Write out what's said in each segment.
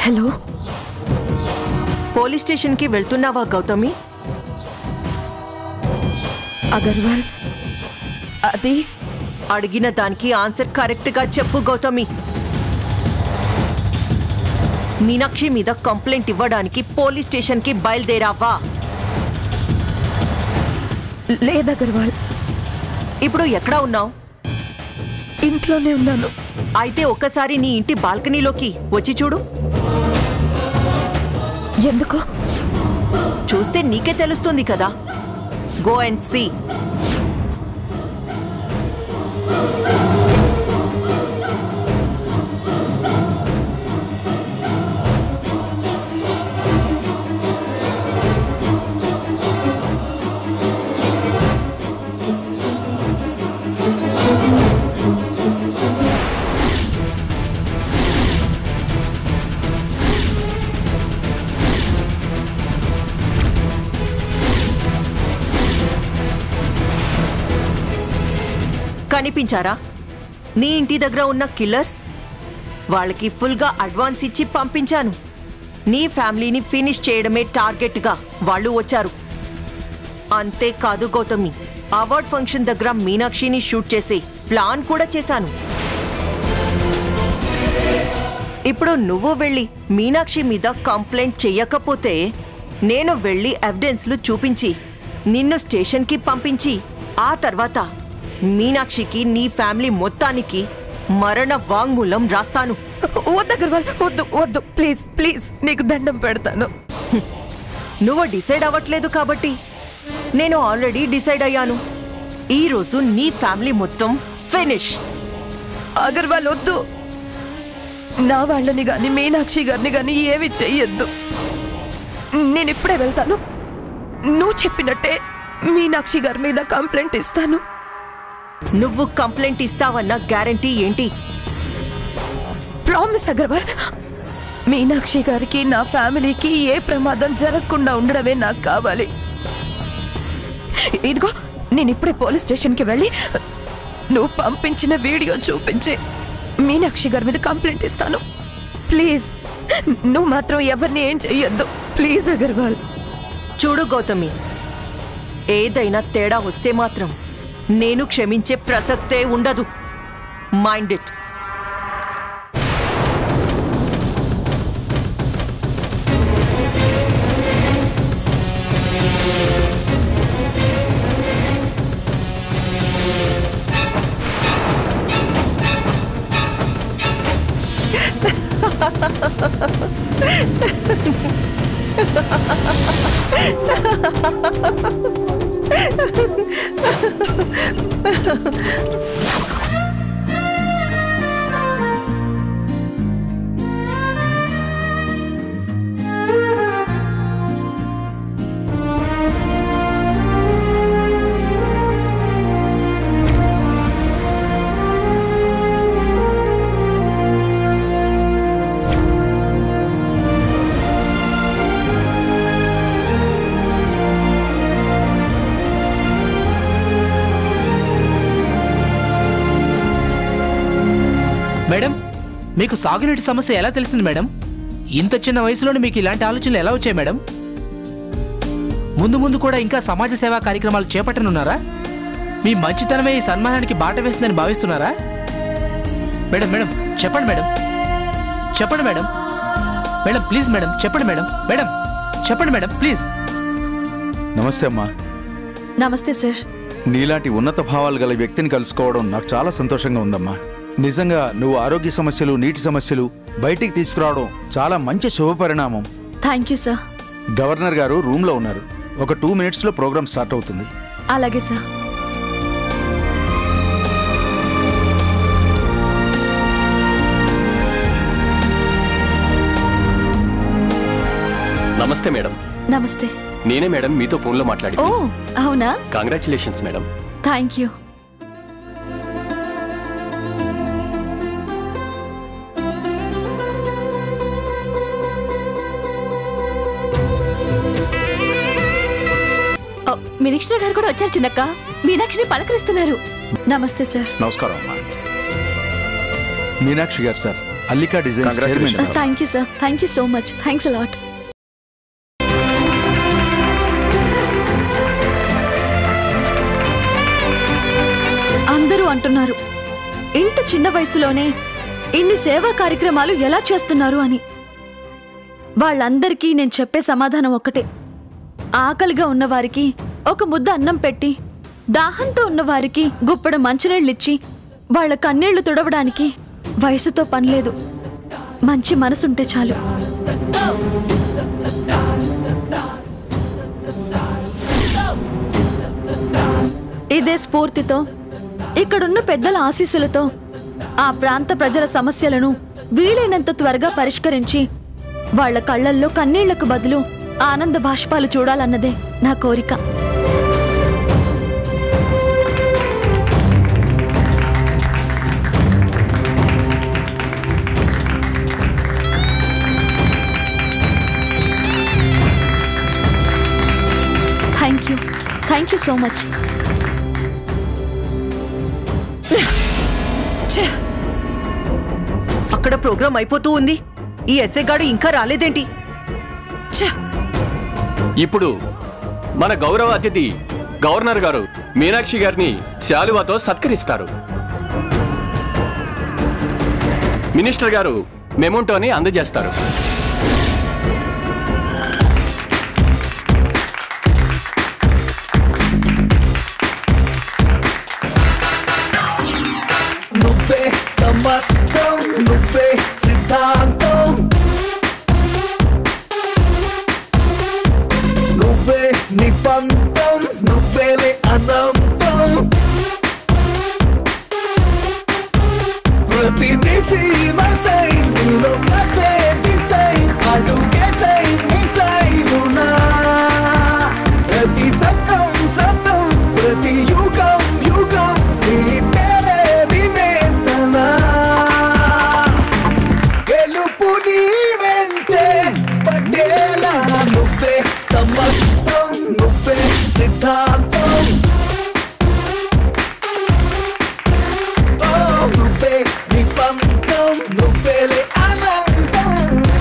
Hello police స్టేషన్కి వెళ్తున్నావా గౌతమి అగర్వాల్ అది అడిగిన దానికి ఆన్సర్ కరెక్ట్గా చెప్పు గౌతమి మీనాక్షి మీద కంప్లైంట్ ఇవ్వడానికి పోలీస్ స్టేషన్కి బయలుదేరావా లేదు అగర్వాల్ ఇప్పుడు ఎక్కడ ఉన్నావు ఇంట్లోనే ఉన్నాను అయితే ఒక్కసారి నీ ఇంటి బాల్కనీలోకి వచ్చి చూడు ఎందుకు చూస్తే నీకే తెలుస్తుంది కదా గో అండ్ సీ కనిపించారా నీ ఇంటి దగ్గర ఉన్న కిల్లర్స్ వాళ్ళకి ఫుల్గా అడ్వాన్స్ ఇచ్చి పంపించాను నీ ఫ్యామిలీని ఫినిష్ చేయడమే టార్గెట్గా వాళ్ళు వచ్చారు అంతేకాదు గౌతమి అవార్డ్ ఫంక్షన్ దగ్గర మీనాక్షిని షూట్ చేసి ప్లాన్ కూడా చేశాను ఇప్పుడు నువ్వు వెళ్ళి మీనాక్షి మీద కంప్లైంట్ చెయ్యకపోతే నేను వెళ్ళి ఎవిడెన్స్లు చూపించి నిన్ను స్టేషన్కి పంపించి ఆ తర్వాత మీనాక్షికి నీ ఫ్యామిలీ మొత్తానికి మరణ వాంగ్మూలం రాస్తాను వద్దు అగర్వాల్ వద్దు వద్దు ప్లీజ్ ప్లీజ్ నీకు దండం పెడతాను నువ్వు డిసైడ్ అవ్వట్లేదు కాబట్టి నేను ఆల్రెడీ డిసైడ్ అయ్యాను ఈ రోజు నీ ఫ్యామిలీ మొత్తం ఫినిష్ అగర్వాల్ వద్దు నా వాళ్ళని గాని మీనాక్షి గారిని గాని ఏమి చెయ్యొద్దు నేను ఇప్పుడే వెళ్తాను నువ్వు చెప్పినట్టే మీనాక్షి గారి మీద కంప్లైంట్ ఇస్తాను నువ్వు కంప్లైంట్ ఇస్తావన్న గ్యారంటీ ఏంటి ప్రామిస్ అగర్వాల్ మీనాక్షి గారికి నా ఫ్యామిలీకి ఏ ప్రమాదం జరగకుండా ఉండడమే నాకు కావాలి ఇదిగో నేను ఇప్పుడే పోలీస్ స్టేషన్కి వెళ్ళి నువ్వు పంపించిన వీడియో చూపించి మీనాక్షి గారి మీద కంప్లైంట్ ఇస్తాను ప్లీజ్ నువ్వు మాత్రం ఎవరిని ఏం చెయ్యొద్దు ప్లీజ్ అగర్వాల్ చూడు గౌతమి ఏదైనా తేడా వస్తే మాత్రం నేను క్షమించే ప్రసక్తే ఉండదు మైండ్ ఇట్ మేడం మీకు సాగునీటి సమస్య ఎలా తెలిసింది మేడం ఇంత చిన్న వయసులోనే మీకు ఇలాంటి ఆలోచనలు ఎలా వచ్చాయి మేడం ముందు ముందు కూడా ఇంకా సమాజ సేవా కార్యక్రమాలు చేపట్టనున్నారా మీ మంచితనమే ఈ సన్మానానికి బాట వేస్తుందని భావిస్తున్నారా మేడం మేడం చెప్పండి మేడం చెప్పండి మేడం మేడం ప్లీజ్ మేడం చెప్పండి మేడం మేడం చెప్పండి మేడం ప్లీజ్ నమస్తే అమ్మా నమస్తే సార్ నీలాంటి ఉన్నత భావాలు గల వ్యక్తిని కలుసుకోవడం నాకు చాలా సంతోషంగా ఉందమ్మా నిజంగా నువ్వు ఆరోగ్య సమస్యలు నీటి సమస్యలు బయటికి తీసుకురావడం చాలా మంచి శుభపరిణామం థ్యాంక్ యూ సార్ గవర్నర్ గారు రూమ్లో ఉన్నారు ఒక టూ మినిట్స్లో ప్రోగ్రామ్ స్టార్ట్ అవుతుంది అలాగే సార్ నమస్తే మేడం నమస్తే నేనే మేడం మీతో ఫోన్లో మాట్లాడి ఓ అవునా congratulations madam thank you minister గారు కూడా వచ్చారు చిన్నక్క మీనాక్షిని పలకరిస్తున్నారు నమస్తే సార్ నమస్కారం అమ్మా Meenakshi garu sir Allika designs chairman Congratulations. Sir. Thank you sir thank you so much thanks a lot అందరూ అంటున్నారు ఇంత చిన్న వయసులోనే ఇన్ని సేవా కార్యక్రమాలు ఎలా చేస్తున్నారు అని వాళ్ళందరికీ నేను చెప్పే సమాధానం ఒక్కటే ఆకలిగా ఉన్నవారికి ఒక ముద్ద అన్నం పెట్టి దాహంతో ఉన్నవారికి గుప్పడ మంచినీళ్ళిచ్చి వాళ్ళ కన్నీళ్లు తుడవడానికి వయసుతో పనిలేదు మంచి మనసుంటే చాలు ఇదే స్ఫూర్తితో ఇక్కడున్న పెద్దల ఆశీస్సులతో ఆ ప్రాంత ప్రజల సమస్యలను వీలైనంత త్వరగా పరిష్కరించి వాళ్ళ కళ్ళల్లో కన్నీళ్లకు బదులు ఆనంద బాష్పాలు చూడాలన్నదే నా కోరిక thank you thank you so much ఛే! అక్కడ ప్రోగ్రాం అయిపోతూ ఉంది ఈ ఎస్ఏ గాడు ఇంకా రాలేదేంటి ఛే! ఇప్పుడు మన గౌరవ అతిథి గవర్నర్ గారు మీనాక్షి గారిని శాలువాతో సత్కరిస్తారు మినిస్టర్ గారు మెమోంటోని అందజేస్తారు నువ్వే సమస్తం నువ్వే సిద్ధాంతం నువ్వే నిబంధం నువ్వేలే అనంతం ప్రతినిధి మసై నీలో కసే దిశై అడుగేసై మిసై నునా ప్రతి సత్యం సత్యం ప్రతి యుగం యుగం నీ పేరే వివేదనా గెలుపు నీ వెంటే పడేలా నువ్వే సమస్తం నువ్వే సిద్ధాంతం ఓ నువ్వే నిబంధం నువ్వేలే అనంతం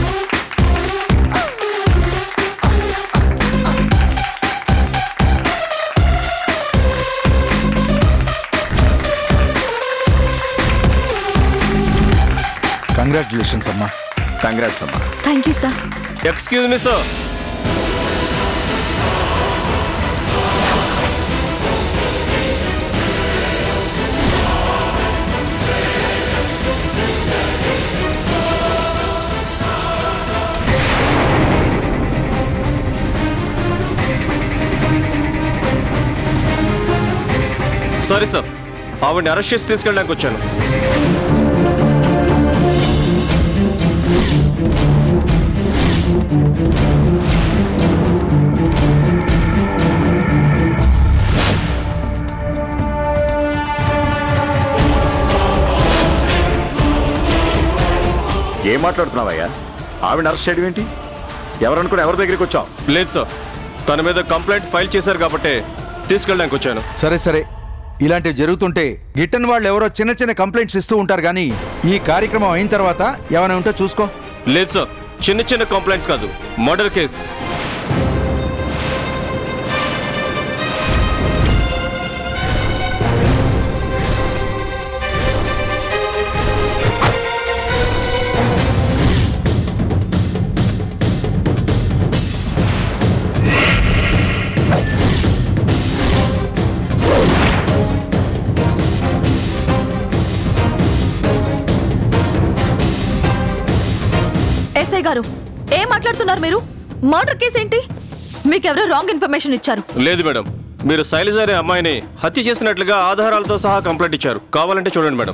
కంగ్రాచులేషన్స్ అమ్మా కంగ్రాట్స్ అమ్మా thank you sir excuse me sir sorry sir ఆవిడని అరెస్ట్ చేసి తీసుకెళ్ళడానికి వచ్చాను ఏం మాట్లాడుతున్నావయ్యా ఆవిడ అరెస్ట్ చేయడం ఏంటి ఎవరనుకుని ఎవరి దగ్గరికి వచ్చావు లేదు సార్ తన మీద కంప్లైంట్ ఫైల్ చేశారు కాబట్టి తీసుకెళ్ళడానికి వచ్చాను సరే సరే ఇలాంటివి జరుగుతుంటే గిట్టని వాళ్ళు ఎవరో చిన్న చిన్న కంప్లైంట్స్ ఇస్తూ ఉంటారు కానీ ఈ కార్యక్రమం అయిన తర్వాత ఏమైనా ఉంటే చూసుకో లేదు సార్ చిన్న చిన్న కంప్లైంట్స్ కాదు మర్డర్ కేస్ ఎస్ఐ గారు ఏం మాట్లాడుతున్నారు మీరు మర్డర్ కేసు ఏంటి మీకెవరో రాంగ్ ఇన్ఫర్మేషన్ ఇచ్చారు లేదు మేడం మీరు శైలజ అనే అమ్మాయిని హత్య చేసినట్లుగా ఆధారాలతో సహా కంప్లైంట్ ఇచ్చారు కావాలంటే చూడండి మేడం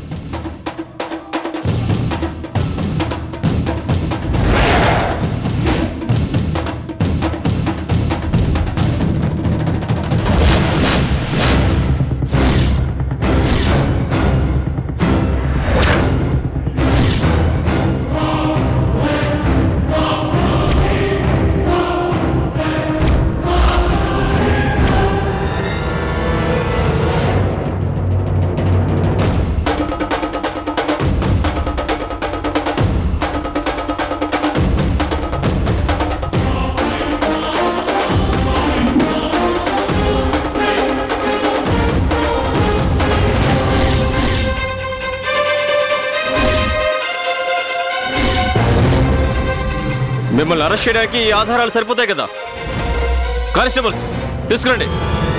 మిమ్మల్ని అరెస్ట్ చేయడానికి ఈ ఆధారాలు సరిపోతాయి కదా కానిస్టేబుల్స్ తీసుకురండి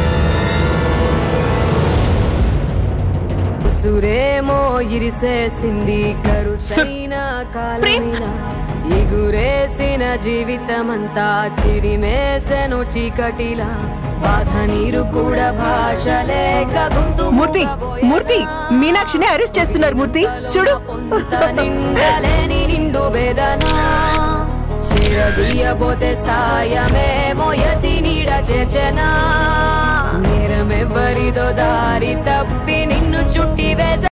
సురేమో ఇరిసేసింది కరుసైన కాలమిన ఎగురేసిన జీవితమంతా చిరిమేసెను చీకటిలా బాధ నీరు కూడా భాష లేక గొంతు మూర్తి మూర్తి మీనాక్షిని అరెస్ట్ చేస్తున్నారు మూర్తి చూడు పొంత నిండలేని నిండు వేదన చేరదీయబోతే సాయమే మోయతి నీడ చేచనా నేరమెవ్వరిదో దారి తప్పి నిన్ను చుట్టి వేస